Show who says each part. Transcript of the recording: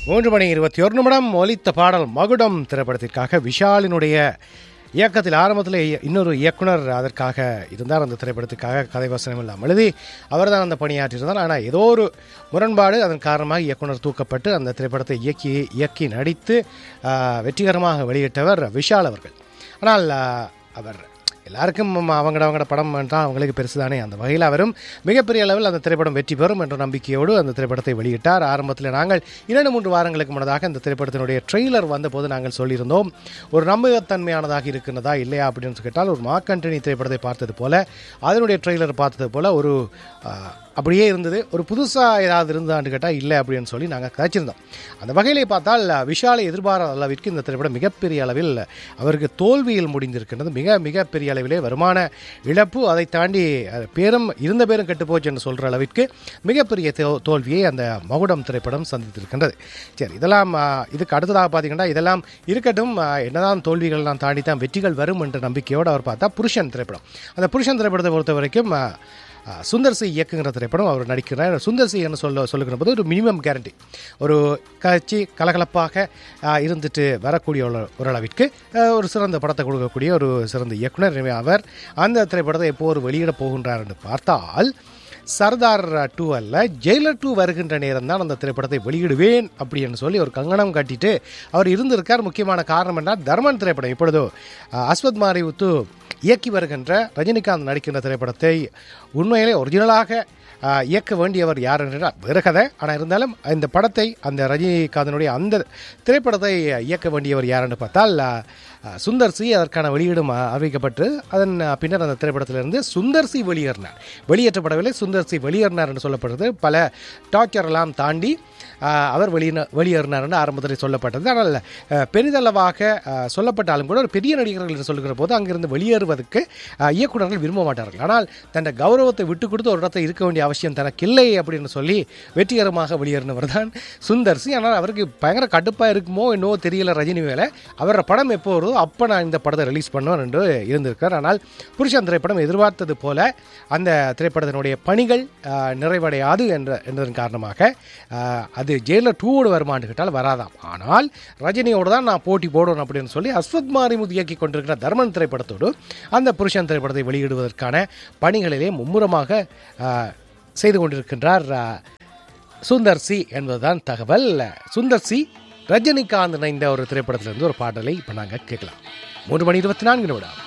Speaker 1: மூன்று மணி இருபத்தி ஒரு நிமிடம் ஒலித்த பாடல் மகுடம் திரைப்படத்திற்காக விஷாலினுடைய இயக்கத்தில் ஆரம்பத்தில் இன்னொரு இயக்குனர் அதற்காக இருந்தார் அந்த திரைப்படத்துக்காக கதை வசனம் எல்லாம் எழுதி அவர் தான் அந்த பணியாற்றியிருந்தார் ஆனால் ஏதோ ஒரு முரண்பாடு அதன் காரணமாக இயக்குனர் தூக்கப்பட்டு அந்த திரைப்படத்தை இயக்கி இயக்கி நடித்து ஆஹ், வெற்றிகரமாக வெளியிட்டவர் விஷால் அவர்கள் ஆனால் ஆஹ், அவர் எல்லாருக்கும் அவங்கட அவங்கட படம் தான் அவங்களுக்கு பெருசு தானே அந்த வகையில் அவரும் மிகப்பெரிய அளவில் அந்த திரைப்படம் வெற்றி பெறும் என்ற நம்பிக்கையோடு அந்த திரைப்படத்தை வெளியிட்டார் ஆரம்பத்தில் நாங்கள் இரண்டு மூன்று வாரங்களுக்கு முன்னதாக இந்த திரைப்படத்தினுடைய ட்ரெய்லர் வந்தபோது நாங்கள் சொல்லியிருந்தோம் ஒரு நம்பகத்தன்மையானதாக இருக்கிறதா இல்லையா அப்படின்னு கேட்டால் ஒரு மாக்கண்டனி திரைப்படத்தை பார்த்தது போல அதனுடைய ட்ரெய்லர் பார்த்தது போல ஒரு ஆஹ், அப்படியே இருந்தது ஒரு புதுசாக ஏதாவது இருந்தான்னு கேட்டால் இல்லை அப்படின்னு சொல்லி நாங்கள் கதைச்சிருந்தோம் அந்த வகையிலே பார்த்தால் விஷாலை எதிர்பாராத அளவிற்கு இந்த திரைப்படம் மிகப்பெரிய அளவில் அவருக்கு தோல்வியில் முடிந்திருக்கின்றது மிக மிகப்பெரிய அளவிலே வருமான இழப்பு அதை தாண்டி அஹ், பேரும் இருந்த பேரும் கெட்டு போச்சு என்று சொல்கிற அளவிற்கு மிகப்பெரிய தோ- தோல்வியை அந்த மகுடம் திரைப்படம் சந்தித்திருக்கின்றது சரி இதெல்லாம் அஹ், இதுக்கு அடுத்ததாக பார்த்தீங்கன்னா இதெல்லாம் இருக்கட்டும் அஹ், என்னதான் தோல்விகள்லாம் தாண்டி தான் வெற்றிகள் வரும் என்ற நம்பிக்கையோடு அவர் பார்த்தா புருஷன் திரைப்படம் அந்த புருஷன் திரைப்படத்தை பொறுத்த வரைக்கும் அஹ், அஹ், சுந்தர் சி இயக்குங்கிற திரைப்படம் அவர் நடிக்கிறார் சுந்தர் சி என்ன சொல்ல சொல்லுகிற போது ஒரு மினிமம் கேரண்டி ஒரு கட்சி கலகலப்பாக அஹ், இருந்துட்டு வரக்கூடிய ஒரு- ஓரளவிற்கு அஹ், ஒரு சிறந்த படத்தை கொடுக்கக்கூடிய ஒரு சிறந்த இயக்குனர் எனவே அவர் அந்த திரைப்படத்தை எப்போ ஒரு வெளியிட போகின்றார் என்று பார்த்தால் சர்தார் டூ அல்ல ஜெயிலர் டூ வருகின்ற நேரம் தான் அந்த திரைப்படத்தை வெளியிடுவேன் அப்படின்னு சொல்லி ஒரு கங்கணம் கட்டிட்டு அவர் இருந்திருக்கார் முக்கியமான காரணம் என்ன தர்மன் திரைப்படம் இப்பொழுதோ அஹ், அஸ்வத் மாரிவுத்து இயக்கி வருகின்ற ரஜினிகாந்த் நடிக்கின்ற திரைப்படத்தை உண்மையிலே ஒரிஜினலாக ஆஹ், இயக்க வேண்டியவர் யார் என்றால் வேறு கதை ஆனால் இருந்தாலும் இந்த படத்தை அந்த ரஜினிகாந்தனுடைய அந்த திரைப்படத்தை இயக்க வேண்டியவர் யார் என்று பார்த்தால் ஆஹ், ஆஹ், சுந்தர் சி அதற்கான வெளியீடும் ஆஹ், அறிவிக்கப்பட்டு அதன் ஆஹ், பின்னர் அந்த திரைப்படத்திலிருந்து சுந்தர் சி வெளியேறினார் வெளியேற்றப்படவில்லை சுந்தர் சி வெளியேறினார் என்று சொல்லப்படுறது பல டார்ச்சர் எல்லாம் தாண்டி ஆஹ், அவர் வெளியின வெளியேறினார் என்று ஆரம்பத்தில் சொல்லப்பட்டது ஆனால் ஆஹ், பெரிதளவாக ஆஹ், சொல்லப்பட்டாலும் கூட ஒரு பெரிய நடிகர்கள் என்று சொல்லுகிற போது அங்கிருந்து வெளியேறுவதற்கு ஆஹ், இயக்குனர்கள் விரும்ப மாட்டார்கள் ஆனால் தன் கௌரவத்தை விட்டு கொடுத்து ஒரு இடத்துல இருக்க வேண்டிய அவசியம் தனக்கில்லை அப்படின்னு சொல்லி வெற்றிகரமாக வெளியேறினவர் தான் சுந்தர் சி ஆனால் அவருக்கு பயங்கர கடுப்பாக இருக்குமோ என்னவோ தெரியல ரஜினி மேலே அவரோட படம் எப்போ வருதோ அப்போ நான் இந்த படத்தை ரிலீஸ் பண்ணுவேன் என்று இருந்திருக்கார் ஆனால் புருஷன் திரைப்படம் எதிர்பார்த்தது போல அந்த திரைப்படத்தினுடைய பணிகள் ஆஹ், நிறைவடையாது என்ற என்பதன் காரணமாக ஆஹ், அது ஜெயிலர் டூவோடு வருமானு கேட்டால் வராதாம் ஆனால் ரஜினியோடு தான் நான் போட்டி போடணும் அப்படின்னு சொல்லி அஸ்வத் மாரிமுத் இயக்கி கொண்டிருக்கிற தர்மன் திரைப்படத்தோடு அந்த புருஷன் திரைப்படத்தை வெளியிடுவதற்கான பணிகளிலே மும்முரமாக ஆஹ், செய்து கொண்டிருக்கின்றார் ஆஹ், சுந்தர் சி என்பதுதான் தகவல் சுந்தர் சி ரஜினிகாந்த் இணைந்த ஒரு திரைப்படத்திலிருந்து ஒரு பாடலை இப்போ நாங்கள் கேட்கலாம் மூன்று மணி இருபத்தி நான்கு நிமிடம்